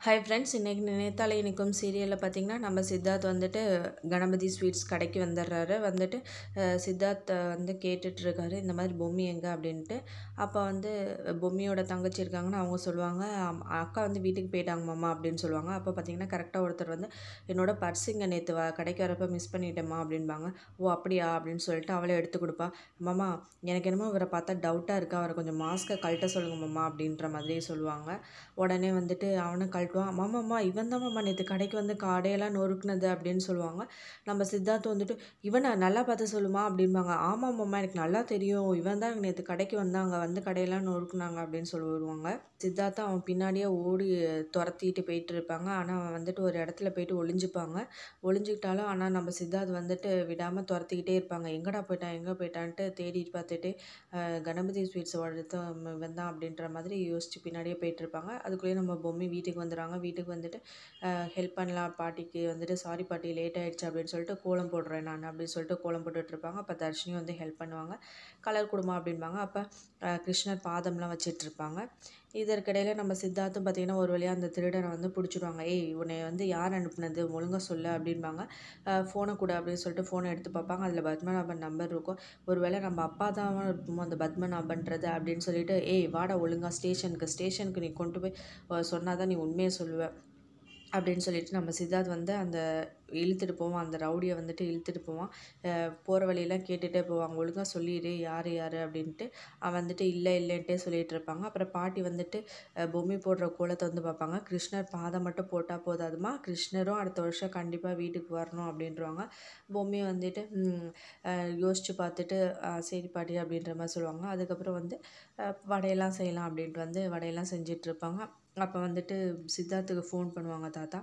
hi friends இன்றைக்கி நினைத்தாலே இனிக்கும் சீரியலில் பார்த்தீங்கன்னா நம்ம சித்தார்த் வந்துட்டு கணபதி ஸ்வீட்ஸ் கடைக்கு வந்துடுறாரு வந்துட்டு அஹ், சித்தார்த் வந்து கேட்டுட்ருக்காரு இந்த மாதிரி பொம்மி எங்கே அப்படின்ட்டு அப்போ வந்து பொம்மியோட தங்கச்சி இருக்காங்கன்னு அவங்க சொல்லுவாங்க "ஆம், அக்கா வந்து வீட்டுக்கு போயிட்டாங்க மாமா அப்படின்னு சொல்லுவாங்க அப்போ பார்த்தீங்கன்னா கரெக்டாக ஒருத்தர் வந்து என்னோட பர்ஸ் இங்கே நேற்று வ கடைக்கு வரப்போ மிஸ் பண்ணிட்டேம்மா அப்படின்பாங்க ஓ அப்படியா அப்படின்னு சொல்லிட்டு அவளே எடுத்து கொடுப்பா மாமா எனக்கு என்னமோ இவரை பார்த்தா டவுட்டாக இருக்கா அவரை கொஞ்சம் மாஸ்க்கை கழட்ட சொல்லுங்க மாமா அப்படின்ற மாதிரி சொல்லுவாங்க உடனே வந்துட்டு அவனும் கழட்டுவான் மாமாம்மா இவன் தான் மாமா நேற்று கடைக்கு வந்து கடையெல்லாம் நொறுக்குனது அப்படின்னு சொல்லுவாங்க நம்ம சித்தார்த் வந்துட்டு இவனை நல்லா பார்த்து சொல்லுமா அப்படிம்பாங்க ஆமாம் மாமா எனக்கு நல்லா தெரியும் இவன் தான் நேற்று கடைக்கு வந்தாங்க வந்து கடையெல்லாம் நொறுக்குனாங்க அப்படின்னு சொல்லுவாங்க சித்தார்த்தை அவன் பின்னாடியே ஓடி துரத்திட்டு போயிட்டு இருப்பாங்க ஆனால் அவன் வந்துட்டு ஒரு இடத்துல போயிட்டு ஒளிஞ்சுப்பாங்க ஒளிஞ்சுக்கிட்டாலும் ஆனால் நம்ம சித்தார்த் வந்துட்டு விடாமல் துரத்திக்கிட்டே இருப்பாங்க எங்கடா போயிட்டான் எங்கே போயிட்டான்ட்டு தேடிட்டு பார்த்துட்டு அஹ், கணபதி ஸ்வீட்ஸ் எடுத்து இவன் தான் அப்படின்ற மாதிரி யோசிச்சு பின்னாடியே போயிட்டு இருப்பாங்க அதுக்குள்ளேயே நம்ம பொம்மி வீட்டுக்கு வந்துடுவாங்க வீட்டுக்கு வந்துட்டு ஹெல்ப் பண்ணலாம் பாட்டிக்கு வந்துட்டு சாரி பாட்டி லேட் ஆயிடுச்சு அப்படின்னு சொல்லிட்டு கோலம் போடுறேன் நான் அப்படின்னு சொல்லிட்டு கோலம் போட்டுட்டு இருப்பாங்க அப்போ தர்ஷினி வந்து ஹெல்ப் பண்ணுவாங்க கலர் கொடுமா அப்படின்பாங்க அப்போ கிருஷ்ணர் பாதம்லாம் வச்சிட்டு இருப்பாங்க இதற்கிடையில் நம்ம சித்தார்த்தும் பார்த்தீங்கன்னா ஒரு வழியாக அந்த திருடனை வந்து பிடிச்சிடுவாங்க ஏய் உன்னை வந்து யார் அனுப்புனது ஒழுங்கா சொல்லு அப்படின்பாங்க ஃபோனை கொடு அப்படின்னு சொல்லிட்டு ஃபோனை எடுத்து பார்ப்பாங்க அதில் பத்மநாபன் நம்பர் இருக்கும் ஒருவேளை நம்ம அப்பா தான் இருப்போமோ அந்த பத்மநாபன்றது அப்படின்னு சொல்லிட்டு ஏய் வாடா ஒழுங்கா ஸ்டேஷனுக்கு ஸ்டேஷனுக்கு நீ கொண்டு போய் சொன்னால் தான் நீ உண்மையை சொல்லுவ அப்படின்னு சொல்லிட்டு நம்ம சித்தார்த் வந்து அந்த இழுத்துட்டு போவான் அந்த ரவுடியை வந்துட்டு இழுத்துட்டு போவான் போகிற வழியெல்லாம் கேட்டுகிட்டே போவாங்க ஒழுங்கா சொல்லிடு யார் யார் அப்படின்ட்டு அவன் வந்துட்டு இல்லை இல்லைன்ட்டே சொல்லிட்டு இருப்பாங்க அப்புறம் பாட்டி வந்துட்டு அஹ், பொம்மை போடுற கோலத்தை வந்து பார்ப்பாங்க கிருஷ்ணர் பாதம் மட்டும் போட்டால் போதாதுமா கிருஷ்ணரும் அடுத்த வருஷம் கண்டிப்பாக வீட்டுக்கு வரணும் அப்படின்றவாங்க பொம்மை வந்துட்டு ம், அஹ், யோசிச்சு பார்த்துட்டு அஹ், சரி பாட்டி அப்படின்ற மாதிரி சொல்லுவாங்க அதுக்கப்புறம் வந்து அஹ், வடையெல்லாம் செய்யலாம் அப்படின்ட்டு வந்து வடையெல்லாம் செஞ்சுட்டு இருப்பாங்க அப்போ வந்துட்டு சித்தார்த்துக்கு ஃபோன் பண்ணுவாங்க தாத்தா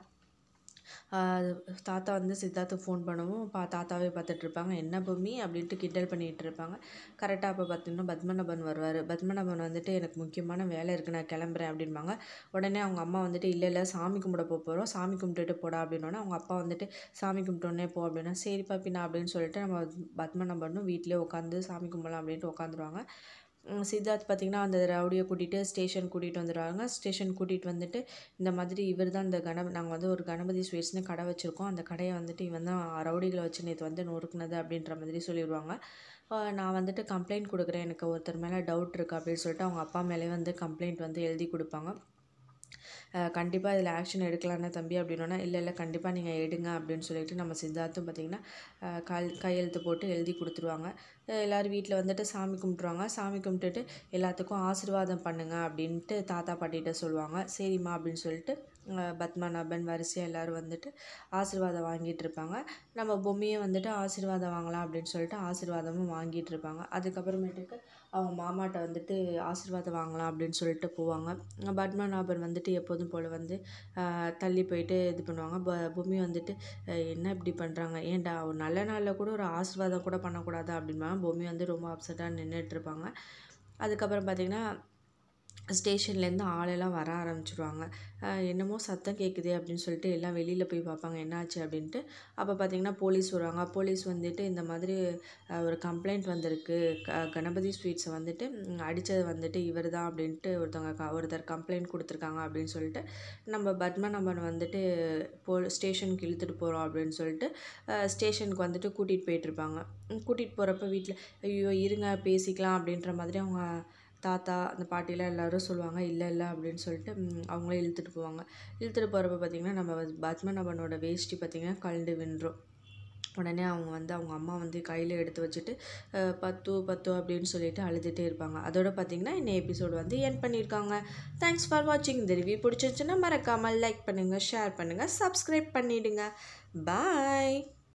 ஆஹ் தாத்தா வந்து சித்தார்த்துக்கு ஃபோன் பண்ணவும் பா தாத்தாவே பார்த்துட்டு இருப்பாங்க என்ன பொம்மி அப்படின்ட்டு கிண்டல் பண்ணிட்டு இருப்பாங்க கரெக்டாக அப்போ பார்த்தீங்கன்னா பத்மநாபன் வருவார் பத்மநாபன் வந்துட்டு எனக்கு முக்கியமான வேலை இருக்குது நான் கிளம்புறேன் அப்படின்பாங்க உடனே அவங்க அம்மா வந்துட்டு இல்லை இல்லை சாமி கும்பிட போக போகிறோம் சாமி கும்பிட்டுட்டு போடா அப்படின்னோடனே அவங்க அப்பா வந்துட்டு சாமி கும்பிட்டோன்னே போ அப்படின்னா சரிப்பா பின்னா அப்படின்னு சொல்லிட்டு நம்ம பத்மநாபனும் வீட்டிலே உட்காந்து சாமி கும்பிடலாம் அப்படின்ட்டு உட்காந்துருவாங்க உம் சித்தார்த் பார்த்திங்கன்னா அந்த ரவுடியை கூட்டிகிட்டு ஸ்டேஷன் கூட்டிகிட்டு வந்துடுவாங்க ஸ்டேஷன் கூட்டிகிட்டு வந்துட்டு இந்த மாதிரி இவர் தான் இந்த கணப நாங்கள் வந்து ஒரு கணபதி ஸ்வீட்ஸ்னு கடை வச்சுருக்கோம் அந்த கடையை வந்துட்டு இவன் தான் ரவுடிகளை வச்சு நேற்று வந்து நொறுக்குனது அப்படின்ற மாதிரி சொல்லிடுவாங்க ஆஹ் நான் வந்துட்டு கம்ப்ளைண்ட் கொடுக்குறேன் எனக்கு ஒருத்தர் மேலே டவுட் இருக்குது அப்படின்னு சொல்லிட்டு அவங்க அப்பா மேலே வந்து கம்ப்ளைண்ட் வந்து எழுதி கொடுப்பாங்க கண்டிப்பாக இதில் ஆக்ஷன் எடுக்கலான்னு தம்பி அப்படின்னோன்னா இல்லை இல்லை கண்டிப்பாக நீங்கள் எடுங்க அப்படின்னு சொல்லிட்டு நம்ம சித்தார்த்தும் பார்த்திங்கன்னா அஹ் கல் கையெழுத்து போட்டு எழுதி கொடுத்துருவாங்க அஹ் எல்லாரும் வீட்டில் வந்துட்டு சாமி கும்பிட்ருவாங்க சாமி கும்பிட்டுட்டு எல்லாத்துக்கும் ஆசீர்வாதம் பண்ணுங்க அப்படின்ட்டு தாத்தா பாட்டிகிட்ட சொல்லுவாங்க சரிம்மா அப்படின்னு சொல்லிட்டு அஹ் பத்மநாபன் வரிசையாக எல்லோரும் வந்துட்டு ஆசீர்வாதம் வாங்கிட்டு இருப்பாங்க நம்ம பொம்மையை வந்துட்டு ஆசீர்வாதம் வாங்கலாம் அப்படின்னு சொல்லிட்டு ஆசீர்வாதமும் வாங்கிட்டு இருப்பாங்க அதுக்கப்புறமேட்டுக்கு அவங்க மாமாட்ட வந்துட்டு ஆசீர்வாதம் வாங்கலாம் அப்படின்னு சொல்லிட்டு போவாங்க பத்மநாபன் வந்துட்டு எப்போதும் போல் வந்து ஆஹ் தள்ளி போயிட்டு இது பண்ணுவாங்க ப பொம்மி வந்துட்டு அஹ் என்ன இப்படி பண்ணுறாங்க ஏன்டா ஒரு நல்ல நாளில் கூட ஒரு ஆசீர்வாதம் கூட பண்ணக்கூடாதா அப்படின்னா பொம்மி வந்து ரொம்ப அப்செட்டாக நின்றுட்டு இருப்பாங்க அதுக்கப்புறம் பார்த்திங்கன்னா ஸ்டேஷன்லேருந்து ஆளெல்லாம் வர ஆரம்பிச்சிருவாங்க ஆஹ் என்னமோ சத்தம் கேட்குதே அப்படின்னு சொல்லிட்டு எல்லாம் வெளியில் போய் பார்ப்பாங்க என்னாச்சு அப்படின்ட்டு அப்போ பார்த்தீங்கன்னா போலீஸ் வருவாங்க போலீஸ் வந்துட்டு இந்த மாதிரி ஆஹ் ஒரு கம்ப்ளைண்ட் வந்திருக்கு க கணபதி ஸ்வீட்ஸை வந்துட்டு ம், அடிச்சது வந்துட்டு இவர் தான் அப்படின்ட்டு ஒருத்தவங்க க ஒருத்தர் கம்ப்ளைண்ட் கொடுத்துருக்காங்க அப்படின்னு சொல்லிட்டு நம்ம பத்மநாபன் வந்துட்டு போ ஸ்டேஷனுக்கு இழுத்துட்டு போகிறோம் அப்படின்னு சொல்லிட்டு ஸ்டேஷனுக்கு வந்துட்டு கூட்டிகிட்டு போயிட்டுருப்பாங்க கூட்டிகிட்டு போகிறப்ப வீட்டில் ஐயோ இருங்க பேசிக்கலாம் அப்படின்ற மாதிரி அவங்க தாத்தா அந்த பாட்டிலாம் எல்லாரும் சொல்லுவாங்க இல்லை இல்லை அப்படின்னு சொல்லிட்டு ம், அவங்களே இழுத்துட்டு போவாங்க இழுத்துட்டு போகிறப்ப பார்த்திங்கன்னா நம்ம வந்து பத்மநாபனோட வேஷ்டி பார்த்திங்கன்னா கழண்டு வின்றும் உடனே அவங்க வந்து அவங்க அம்மா வந்து கையில் எடுத்து வச்சுட்டு அஹ், பத்து பத்து அப்படின்னு சொல்லிட்டு அழுதுகிட்டே இருப்பாங்க அதோட பார்த்திங்கன்னா இந்த எபிசோடு வந்து என் பண்ணியிருக்காங்க தேங்க்ஸ் ஃபார் வாட்சிங் இந்த ரிவ்யூ பிடிச்சிருந்துச்சுன்னா மறக்காமல் லைக் பண்ணுங்கள் ஷேர் பண்ணுங்கள் சப்ஸ்கிரைப் பண்ணிவிடுங்க பாய்